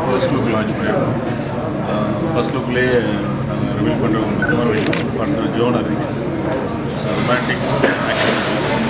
First look launch பண்ணியிருக்கோம் first லுக்லேயே நாங்கள் ரிவீல் பண்ணுற ஒரு முக்கியமான விஷயம் வந்து படத்தில் genre arrange so romantic action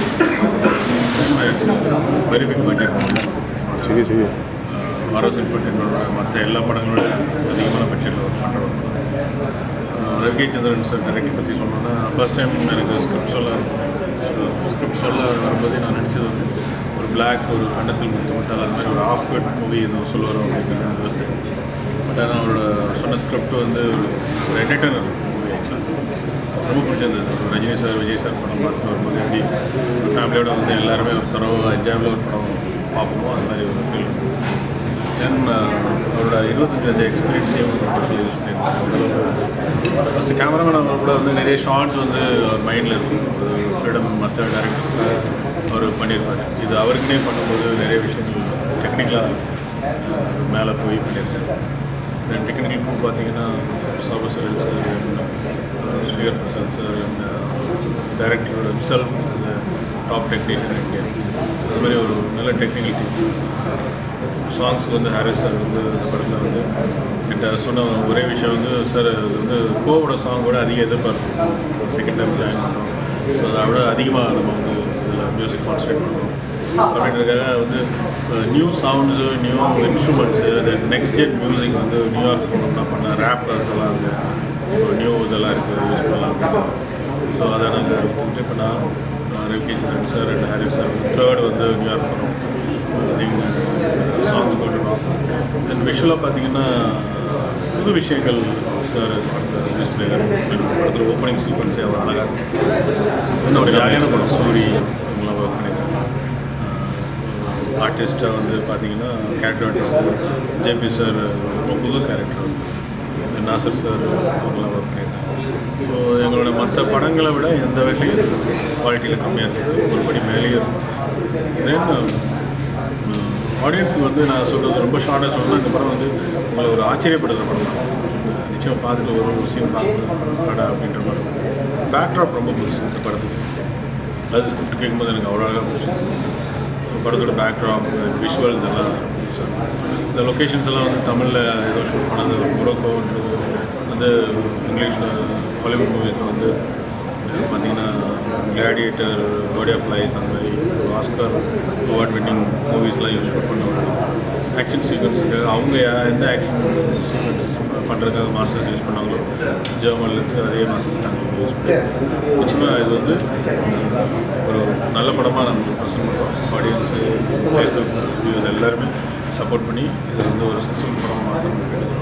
very big budget சரி சரி ஆர்எஸ் இன்ஃபர்டெயின்மெண்டோட மற்ற எல்லா படங்களோட அதிகமான பட்ஜெட்டில் ஒர்க் பண்ணுற ஒரு படம் ரவி சந்திரன் சார் டைரக்டர் பற்றி சொல்லணும்னா ஃபர்ஸ்ட் டைம் எனக்கு ஸ்கிரிப்ட் சொல்ல ஸ்கிரிப்ட் சொல்ல வரும்போதே நான் நினச்சது வந்து ஒரு பிளாக் ஒரு கண்டத்தில் முத்தமிட்டால் அது மாதிரி ஒரு ஆஃப் கட் மூவி எதுவும் சொல்ல வரும் அப்படின்னு நான் யோசித்தேன் பட் ஆனால் அவரோட சொன்ன ஸ்கிரிப்ட் வந்து ஒரு ஒரு என்டர்டைனர் மூவி ஆக்சுவலாக ரொம்ப பிடிச்சிருந்தது ஒரு ரஜினி சார் விஜய் சார் படம் பார்த்துட்டு வரும்போது எப்படி ஒரு ஃபேமிலியோட வந்து எல்லாருமே ஒரு தரவு என்ஜாயபிள் ஒரு படம் பார்ப்போமோ அந்த மாதிரி ஒரு ஃபீல் தென் அவரோட இருபத்தஞ்சாவது எக்ஸ்பீரியன்ஸையும் ஒரு படத்தில் யூஸ் பண்ணியிருக்காங்க ஃபஸ்ட்டு கேமராமேன் அவர் கூட வந்து நிறைய ஷார்ட்ஸ் வந்து அவர் மைண்டில் இருக்கும் ஒரு ஃப்ரீடம் மற்ற டேரக்டர்ஸ்க்காக அவர் பண்ணியிருப்பார் இது அவருக்குனே பண்ணும்போது நிறைய விஷயங்கள் டெக்னிக்கலாக மேலே போய் பண்ணியிருக்காரு தென் டெக்னிக்கல் பூ பார்த்தீங்கன்னா Sabu Cyril sir Srikar Prasad sir and director himself top technician India அது மாதிரி ஒரு நல்ல டெக்னிக்கல் டீம் சாங்ஸ்க்கு வந்து ஹாரிஸ் சார் வந்து இந்த படத்தில் வந்து என்கிட்ட சொன்ன ஒரே விஷயம் வந்து சார் அது வந்து கோவோட சாங் கூட அதிக எதிர்பார்க்கும் செகண்ட் டைம் ஜாயின் பண்ணுறோம் ஸோ அதை விட அதிகமாக நம்ம வந்து இதில் மியூசிக் கான்சன்ட்ரேட் பண்ணுறோம் அப்படின்றதுக்காக வந்து new sounds new instruments then next gen music வந்து நியூயார்க் போனோம்னா பண்ண ரேப்பர்ஸ் எல்லாம் அங்கே நியூ இதெல்லாம் இருக்குது யூஸ் பண்ணலாம் ஸோ அதை நாங்கள் ஒத்துக்கிட்டு இப்போ நான் Ravi Chandran sir and Harris sir third வந்து நியூயார்க் போகிறோம் திங் சாங்ஸ் போட்டுருக்கோம் தென் விஷுவலாக பார்த்தீங்கன்னா புது விஷயங்கள் சார் யூஸ் பண்ணியிருக்காரு படத்தில் ஓப்பனிங் சீக்வன்ஸே அவ்வளோ அழகாக இருக்கும் இன்னும் ஒரு ஜாலியான படம் சூரி இவங்களாம் ஒர்க் பண்ணியிருக்காங்க ஆர்டிஸ்ட்டாக வந்து பார்த்தீங்கன்னா கேரக்டர் ஆர்டிஸ்ட் ஜேபி சார் ரொம்ப புது கேரக்டர் வந்து நாசர் சார் அவங்களாம் ஒர்க் பண்ணியிருக்காங்க ஸோ எங்களோட மற்ற படங்களை விட எந்த வகையிலையும் குவாலிட்டியில் கம்மியாக இருக்குது ஒரு படி மேலேயே இருக்கும் தென் ஆடியன்ஸுக்கு வந்து நான் சொல்கிறது ரொம்ப ஷார்ட்டாக சொல்லணும் இந்த படம் வந்து உங்களை ஒரு ஆச்சரியப்படுத்துகிற படம் தான் அஹ் நிச்சயம் பார்த்துட்டு ஒரு ஒரு சீன் பார்க்கணும் அப்படின்ற படம் பேக்ட்ராப் ரொம்ப புதுசு இந்த படத்துக்கு அது ஸ்கிரிப்ட் கேட்கும்போது எனக்கு அவ்வளோ அழகாக பிடிச்சிருக்கு ஸோ படத்தோட பேக்ட்ராப் விஷுவல்ஸ் எல்லாம் புதுசா இருக்கு. இந்த லொக்கேஷன்ஸ் எல்லாம் வந்து தமிழில் ஏதோ ஷூட் பண்ணது மொரோக்கோன்றது வந்து இங்கிலீஷில் ஹாலிவுட் மூவிஸில் வந்து பார்த்தீங்கன்னா கிளாடியேட்டர் பாடி ஆஃப் லைஸ் அந்த மாதிரி ஆஸ்கார் அவார்ட் வின்னிங் மூவிஸ்லாம் யூஸ் ஷூட் பண்ணுவாங்க ஆக்ஷன் சீக்வன்ஸுக்கு அவங்க யா- எந்த ஆக்ஷன் சீக்வன்ஸஸ் பண்ணுறதுக்காக மாஸ்டர்ஸ் யூஸ் பண்ணாங்களோ ஜெர்மனில் இருந்து அதே மாஸ்டர்ஸ் நாங்கள் யூஸ் பண்ணுறோம் நிச்சயமாக இது வந்து ஒரு நல்ல படமாக நம்ம ப்ரெசென்ட் பண்ணுறோம் ஆடியன்ஸு ஃபேஸ்புக் வியூஸ் எல்லாருமே சப்போர்ட் பண்ணி இது வந்து ஒரு சக்ஸஸ்ஃபுல் படமாக மாற்றணும்